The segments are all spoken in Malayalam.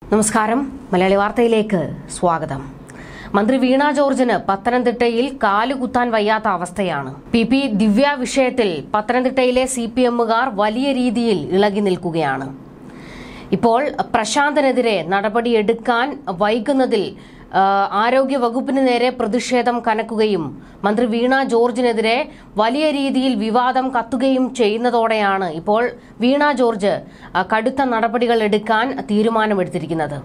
നമസ്കാരം മലയാളി വാർത്തയിലേക്ക് സ്വാഗതം മന്ത്രി വീണ ജോർജിന് പത്തനംതിട്ടയിൽ കാലുകുത്താൻ വയ്യാത്ത അവസ്ഥയാണ് പി പി ദിവ്യ വിഷയത്തിൽ പത്തനംതിട്ടയിലെ സി പി എമ്മുകാർ വലിയ രീതിയിൽ ഇളകി നിൽക്കുകയാണ് ഇപ്പോൾ പ്രശാന്തനെതിരെ നടപടിയെടുക്കാൻ വൈകുന്നതിൽ ആ, ആരോഗ്യ വകുപ്പിന് നേരെ പ്രതിഷേധം കനക്കുകയും മന്ത്രി വീണ ജോർജിനെതിരെ വലിയ രീതിയിൽ വിവാദം കത്തുകയും ചെയ്യുന്നതോടെയാണ് ഇപ്പോൾ വീണ ജോർജ് ആ, കടുത്ത നടപടികൾ എടുക്കാൻ തീരുമാനമെടുത്തിരിക്കുന്നത്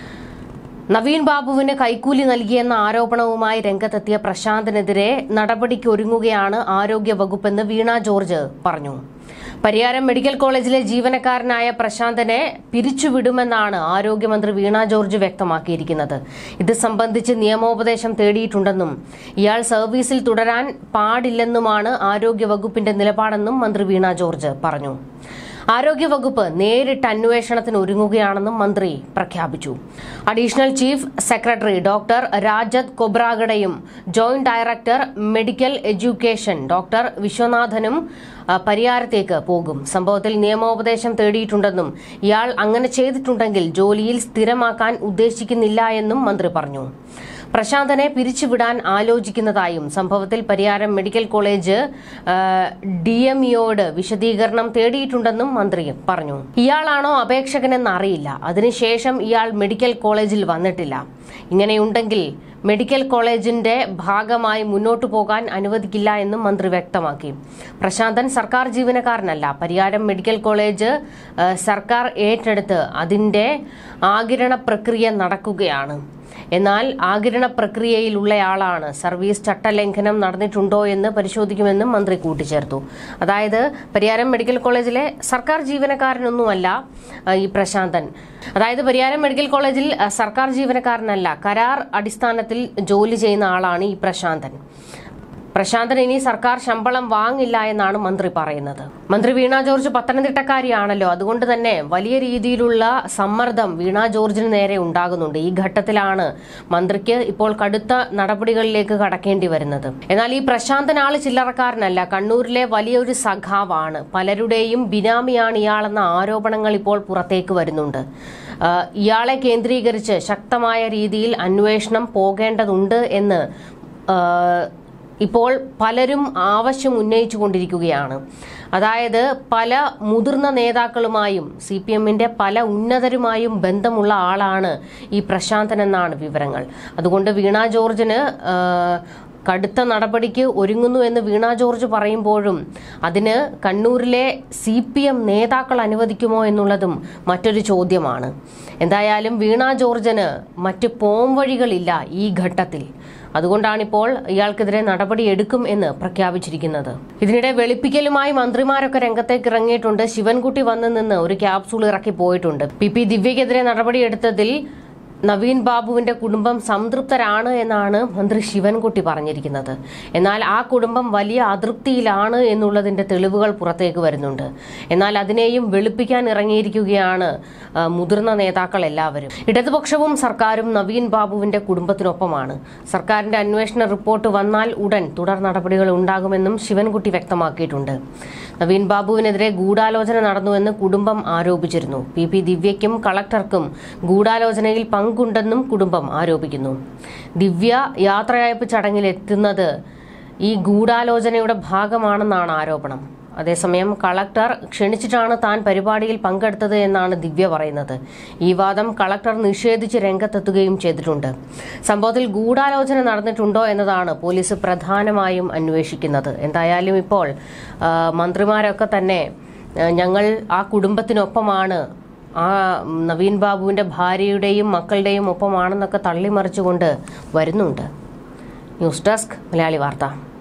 നവീൻ ബാബുവിന് കൈക്കൂലി നൽകിയെന്ന ആരോപണവുമായി രംഗത്തെത്തിയ പ്രശാന്തിനെതിരെ നടപടിക്ക് ഒരുങ്ങുകയാണ് ആരോഗ്യ വകുപ്പെന്ന് വീണ ജോർജ് പറഞ്ഞു പരിയാരം മെഡിക്കൽ കോളേജിലെ ജീവനക്കാരനായ പ്രശാന്തനെ പിരിച്ചുവിടുമെന്നാണ് ആരോഗ്യമന്ത്രി വീണ ജോർജ് വ്യക്തമാക്കിയിരിക്കുന്നത് ഇത് സംബന്ധിച്ച് നിയമോപദേശം തേടിയിട്ടുണ്ടെന്നും ഇയാൾ സർവീസിൽ തുടരാൻ പാടില്ലെന്നുമാണ് ആരോഗ്യ വകുപ്പിന്റെ നിലപാടെന്നും മന്ത്രി വീണ ജോർജ് പറഞ്ഞു ആരോഗ്യവകുപ്പ് നേരിട്ട് അന്വേഷണത്തിന് ഒരുങ്ങുകയാണെന്നും മന്ത്രി പ്രഖ്യാപിച്ചു additional chief secretary doctor Rajat കൊബ്രാഗഡയും joint director medical education doctor വിശ്വനാഥനും ആ, പരിയാരത്തേക്ക് പോകും സംഭവത്തിൽ നിയമോപദേശം തേടിയിട്ടുണ്ടെന്നും ഇയാൾ അങ്ങനെ ചെയ്തിട്ടുണ്ടെങ്കിൽ ജോലിയിൽ സ്ഥിരമാക്കാൻ ഉദ്ദേശിക്കുന്നില്ല എന്നും മന്ത്രി പറഞ്ഞു പ്രശാന്തനെ പിരിച്ചുവിടാൻ ആലോചിക്കുന്നതായും സംഭവത്തിൽ Pariyaram medical college D M ഇയോട് വിശദീകരണം തേടിയിട്ടുണ്ടെന്നും മന്ത്രി പറഞ്ഞു ഇയാളാണോ അപേക്ഷകനെന്ന് അറിയില്ല അതിനുശേഷം ഇയാൾ മെഡിക്കൽ കോളേജിൽ വന്നിട്ടില്ല ഇങ്ങനെയുണ്ടെങ്കിൽ മെഡിക്കൽ കോളേജിന്റെ ഭാഗമായി മുന്നോട്ടു പോകാൻ അനുവദിക്കില്ല എന്നും മന്ത്രി വ്യക്തമാക്കി പ്രശാന്തൻ സർക്കാർ ജീവനക്കാരനല്ല പരിയാരം മെഡിക്കൽ കോളേജ് ആ, സർക്കാർ ഏറ്റെടുത്ത് അതിന്റെ ആകിരണ പ്രക്രിയ നടക്കുകയാണ് എന്നാൽ ആകിരണ പ്രക്രിയയിലുള്ളയാളാണ് സർവീസ് ചട്ടലംഘനം നടന്നിട്ടുണ്ടോ എന്ന് പരിശോധിക്കുമെന്നും മന്ത്രി കൂട്ടിച്ചേർത്തു അതായത് പരിയാരം മെഡിക്കൽ കോളേജിലെ സർക്കാർ ജീവനക്കാരനൊന്നുമല്ല ആ, ഈ പ്രശാന്തൻ അതായത് പരിയാരം മെഡിക്കൽ കോളേജിൽ ആ, സർക്കാർ ജീവനക്കാരനല്ല കരാർ അടിസ്ഥാനത്തിൽ ജോലി ചെയ്യുന്ന ആളാണ് ഈ പ്രശാന്തൻ പ്രശാന്തൻ ഇനി സർക്കാർ ശമ്പളം വാങ്ങില്ല എന്നാണ് മന്ത്രി പറയുന്നത് മന്ത്രി വീണ ജോർജ് പത്തനംതിട്ടക്കാരിയാണല്ലോ അതുകൊണ്ട് തന്നെ വലിയ രീതിയിലുള്ള സമ്മർദ്ദം വീണ ജോർജിന് നേരെ ഉണ്ടാകുന്നുണ്ട് ഈ ഘട്ടത്തിലാണ് മന്ത്രിക്ക് ഇപ്പോൾ കടുത്ത നടപടികളിലേക്ക് കടക്കേണ്ടി വരുന്നത് എന്നാൽ ഈ പ്രശാന്തൻ ആള് ചില്ലറക്കാരനല്ല കണ്ണൂരിലെ വലിയൊരു സഖാവാണ് പലരുടെയും ബിനാമിയാണ് ഇയാളെന്ന ആരോപണങ്ങൾ ഇപ്പോൾ പുറത്തേക്ക് വരുന്നുണ്ട് ആ, ഇയാളെ കേന്ദ്രീകരിച്ച് ശക്തമായ രീതിയിൽ അന്വേഷണം പോകേണ്ടതുണ്ട് എന്ന് ആ, ഇപ്പോൾ പലരും ആവശ്യം ഉന്നയിച്ചു കൊണ്ടിരിക്കുകയാണ് അതായത് പല മുതിർന്ന നേതാക്കളുമായും സി പി എമ്മിന്റെ പല ഉന്നതരുമായും ബന്ധമുള്ള ആളാണ് ഈ പ്രശാന്തൻ എന്നാണ് വിവരങ്ങൾ അതുകൊണ്ട് വീണ ജോർജിന് ആ, കടുത്ത നടപടിക്ക് ഒരുങ്ങുന്നു എന്ന് വീണ ജോർജ് പറയുമ്പോഴും അതിന് കണ്ണൂരിലെ സി പി എം നേതാക്കൾ അനുവദിക്കുമോ എന്നുള്ളതും മറ്റൊരു ചോദ്യമാണ് എന്തായാലും വീണ ജോർജിന് മറ്റ് പോംവഴികളില്ല ഈ ഘട്ടത്തിൽ അതുകൊണ്ടാണിപ്പോൾ ഇയാൾക്കെതിരെ നടപടി എടുക്കും എന്ന് പ്രഖ്യാപിച്ചിരിക്കുന്നത് ഇതിനിടെ വെളുപ്പിക്കലുമായി മന്ത്രിമാരൊക്കെ രംഗത്തേക്ക് ഇറങ്ങിയിട്ടുണ്ട് ശിവൻകുട്ടി വന്നു നിന്ന് ഒരു ക്യാപ്സൂൾ ഇറക്കി പോയിട്ടുണ്ട് പി പി ദിവ്യക്കെതിരെ നടപടിയെടുത്തതിൽ നവീൻ ബാബുവിന്റെ കുടുംബം സംതൃപ്തരാണ് എന്നാണ് മന്ത്രി ശിവൻകുട്ടി പറഞ്ഞിരിക്കുന്നത് എന്നാൽ ആ കുടുംബം വലിയ അതൃപ്തിയിലാണ് എന്നുള്ളതിന്റെ തെളിവുകൾ പുറത്തേക്ക് വരുന്നുണ്ട് എന്നാൽ അതിനെയും വെളുപ്പിക്കാൻ ഇറങ്ങിയിരിക്കുകയാണ് ആ, മുതിർന്ന നേതാക്കൾ എല്ലാവരും ഇടതുപക്ഷവും സർക്കാരും നവീൻ ബാബുവിന്റെ കുടുംബത്തിനൊപ്പമാണ് സർക്കാരിന്റെ അന്വേഷണ റിപ്പോർട്ട് വന്നാൽ ഉടൻ തുടർ നടപടികൾ ഉണ്ടാകുമെന്നും ശിവൻകുട്ടി വ്യക്തമാക്കിയിട്ടുണ്ട് നവീൻ ബാബുവിനെതിരെ ഗൂഢാലോചന നടന്നുവെന്ന് കുടുംബം ആരോപിച്ചിരുന്നു പി പി ദിവ്യയ്ക്കും കളക്ടർക്കും ഗൂഢാലോചനയിൽ പങ്കുണ്ടെന്നും കുടുംബം ആരോപിക്കുന്നു ദിവ്യ യാത്രയയപ്പ് ചടങ്ങിലെത്തുന്നത് ഈ ഗൂഢാലോചനയുടെ ഭാഗമാണെന്നാണ് ആരോപണം അതേസമയം കളക്ടർ ക്ഷണിച്ചിട്ടാണ് താൻ പരിപാടിയിൽ പങ്കെടുത്തത് എന്നാണ് ദിവ്യ പറയുന്നത് ഈ വാദം കളക്ടർ നിഷേധിച്ച് രംഗത്തെത്തുകയും ചെയ്തിട്ടുണ്ട് സംഭവത്തിൽ ഗൂഢാലോചന നടന്നിട്ടുണ്ടോ എന്നതാണ് പോലീസ് പ്രധാനമായും അന്വേഷിക്കുന്നത് എന്തായാലും ഇപ്പോൾ ആ, മന്ത്രിമാരൊക്കെ തന്നെ ആ, ഞങ്ങൾ ആ കുടുംബത്തിനൊപ്പമാണ് ആ നവീൻ ബാബുവിന്റെ ഭാര്യയുടെയും മക്കളുടെയും ഒപ്പമാണെന്നൊക്കെ തള്ളിമറിച്ചുകൊണ്ട് വരുന്നുണ്ട് ന്യൂസ് ഡെസ്ക് മലയാളി വാർത്ത